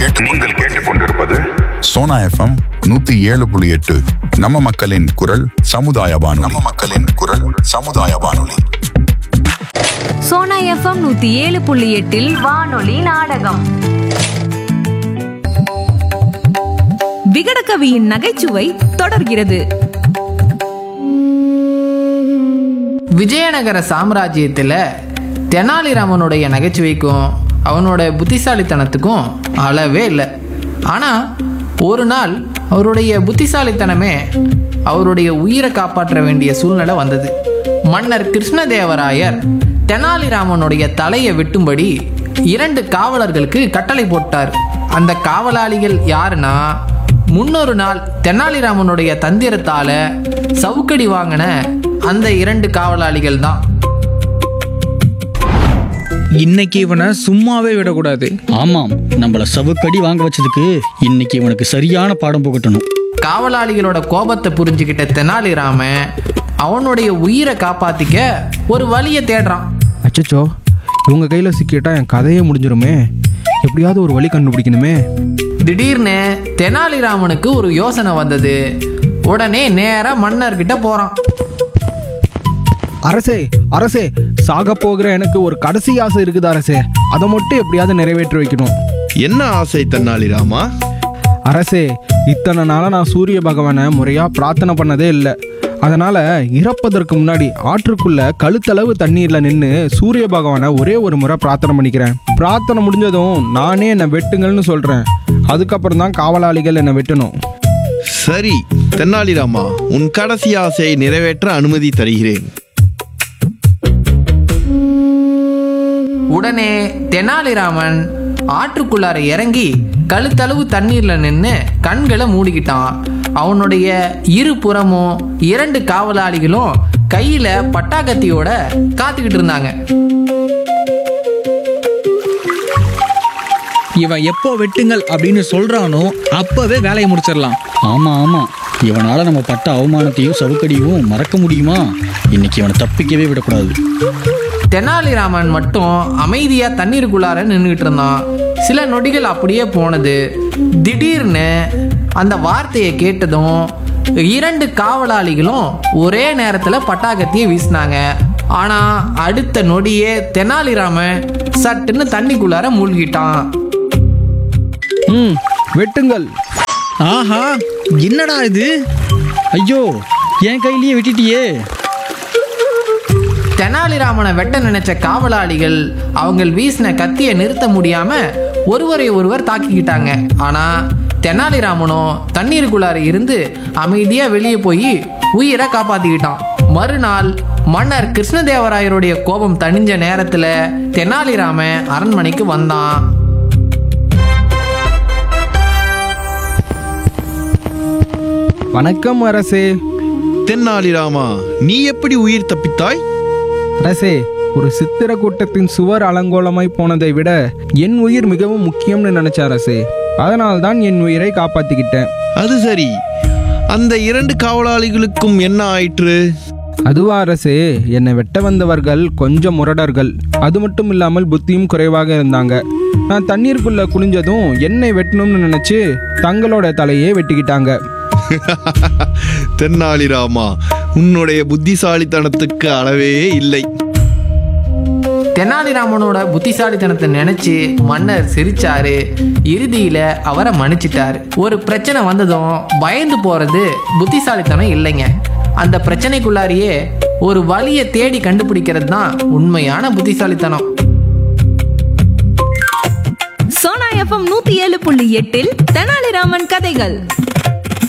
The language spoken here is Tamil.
கேட்டு நீங்கள் கேட்டுக்கொண்டிருப்பது சோனா எஃப்எம் நூத்தி ஏழு புள்ளி எட்டு நம்ம மக்களின் குரல் சமுதாய வானொலி நம்ம மக்களின் குரல் சமுதாய வானொலி சோனா எஃப்எம் நூத்தி ஏழு புள்ளி எட்டில் வானொலி நாடகம் விகடகவியின் நகைச்சுவை தொடர்கிறது விஜயநகர சாம்ராஜ்யத்தில் தெனாலிராமனுடைய நகைச்சுவைக்கும் அவனோட புத்திசாலித்தனத்துக்கும் அளவே இல்லை ஆனால் ஒரு நாள் அவருடைய புத்திசாலித்தனமே அவருடைய உயிரை காப்பாற்ற வேண்டிய சூழ்நிலை வந்தது மன்னர் கிருஷ்ணதேவராயர் தெனாலிராமனுடைய தலையை வெட்டும்படி இரண்டு காவலர்களுக்கு கட்டளை போட்டார் அந்த காவலாளிகள் யாருன்னா முன்னொரு நாள் தெனாலிராமனுடைய தந்திரத்தால சவுக்கடி வாங்கின அந்த இரண்டு காவலாளிகள் தான் இன்னைக்கு இவனை சும்மாவே விடக்கூடாது ஆமாம் நம்மள சவுக்கடி வாங்க வச்சதுக்கு இன்னைக்கு இவனுக்கு சரியான பாடம் புகட்டணும் காவலாளிகளோட கோபத்தை புரிஞ்சுக்கிட்ட தெனாலிராமன் அவனுடைய உயிரை காப்பாத்திக்க ஒரு வழியை தேடுறான் அச்சச்சோ இவங்க கையில் சிக்கிட்டா என் கதையே முடிஞ்சிருமே எப்படியாவது ஒரு வழி கண்டுபிடிக்கணுமே திடீர்னு தெனாலிராமனுக்கு ஒரு யோசனை வந்தது உடனே நேரா மன்னர்கிட்ட போறான் அரசே அரசே சாக போகிற எனக்கு ஒரு கடைசி ஆசை இருக்குது அரசே அதை மட்டும் எப்படியாவது நிறைவேற்றி வைக்கணும் என்ன ஆசை தென்னாலிராமா அரசே இத்தனை நாளாக நான் சூரிய பகவானை முறையாக பிரார்த்தனை பண்ணதே இல்லை அதனால இறப்பதற்கு முன்னாடி ஆற்றுக்குள்ள கழுத்தளவு தண்ணீர்ல நின்று சூரிய பகவானை ஒரே ஒரு முறை பிரார்த்தனை பண்ணிக்கிறேன் பிரார்த்தனை முடிஞ்சதும் நானே என்னை வெட்டுங்கள்னு சொல்றேன் அதுக்கப்புறம் தான் காவலாளிகள் என்னை வெட்டணும் சரி தென்னாலிராமா உன் கடைசி ஆசையை நிறைவேற்ற அனுமதி தருகிறேன் உடனே தெனாலிராமன் ஆற்றுக்குள்ளார இறங்கி கழுத்தளவு தண்ணீர்ல நின்று கண்களை மூடிக்கிட்டான் அவனுடைய இரு புறமும் இரண்டு காவலாளிகளும் கையில பட்டாக்கத்தியோட காத்துக்கிட்டு இருந்தாங்க இவன் எப்போ வெட்டுங்கள் அப்படின்னு சொல்றானோ அப்பவே வேலையை முடிச்சிடலாம் ஆமா ஆமா இவனால நம்ம பட்ட அவமானத்தையும் சவுக்கடியும் மறக்க முடியுமா இன்னைக்கு இவனை தப்பிக்கவே விடக்கூடாது தெனாலிராமன் மட்டும் அமைதியா தண்ணீருக்குள்ளார நின்றுகிட்டு இருந்தான் சில நொடிகள் அப்படியே போனது திடீர்னு அந்த வார்த்தையை கேட்டதும் இரண்டு காவலாளிகளும் ஒரே நேரத்துல பட்டாக்கத்தியை வீசினாங்க ஆனா அடுத்த நொடியே தெனாலிராமன் சட்டுன்னு தண்ணிக்குள்ளார மூழ்கிட்டான் ம் வெட்டுங்கள் ஆஹா என்னடா இது ஐயோ என் கையிலேயே வெட்டிட்டியே தெனாலிராமனை வெட்ட நினைச்ச காவலாளிகள் அவங்க வீசின கத்தியை நிறுத்த முடியாம ஒருவரை ஒருவர் தாக்கிக்கிட்டாங்க ஆனா தெனாலிராமனோ தண்ணீருக்குள்ளார இருந்து அமைதியா வெளியே போய் உயிரை காப்பாத்திக்கிட்டான் மறுநாள் மன்னர் கிருஷ்ணதேவராயருடைய கோபம் தணிஞ்ச நேரத்துல தெனாலிராமன் அரண்மனைக்கு வந்தான் வணக்கம் அரசே தென்னாலிராமா நீ எப்படி உயிர் தப்பித்தாய் அரசே ஒரு சித்திர கூட்டத்தின் சுவர் அலங்கோலமாய் போனதை விட என் உயிர் மிகவும் முக்கியம்னு நினைச்ச அரசே அதனால்தான் என் உயிரை காப்பாத்திக்கிட்டேன் அது சரி அந்த இரண்டு காவலாளிகளுக்கும் என்ன ஆயிற்று அதுவா அரசே என்னை வெட்ட வந்தவர்கள் கொஞ்சம் முரடர்கள் அது மட்டும் இல்லாமல் புத்தியும் குறைவாக இருந்தாங்க நான் தண்ணீருக்குள்ள குனிஞ்சதும் என்னை வெட்டணும்னு நினைச்சு தங்களோட தலையே வெட்டிக்கிட்டாங்க தென்னாலிராமா உன்னுடைய புத்திசாலித்தனத்துக்கு அளவே இல்லை தெனாலிராமனோட புத்திசாலித்தனத்தை நினைச்சு மன்னர் சிரிச்சாரு இறுதியில அவரை மன்னிச்சிட்டாரு ஒரு பிரச்சனை வந்ததும் பயந்து போறது புத்திசாலித்தனம் இல்லைங்க அந்த பிரச்சனைக்குள்ளாரியே ஒரு வழியை தேடி கண்டுபிடிக்கிறது தான் உண்மையான புத்திசாலித்தனம் சோனா எஃப்எம் நூத்தி ஏழு புள்ளி எட்டில் தெனாலிராமன் கதைகள்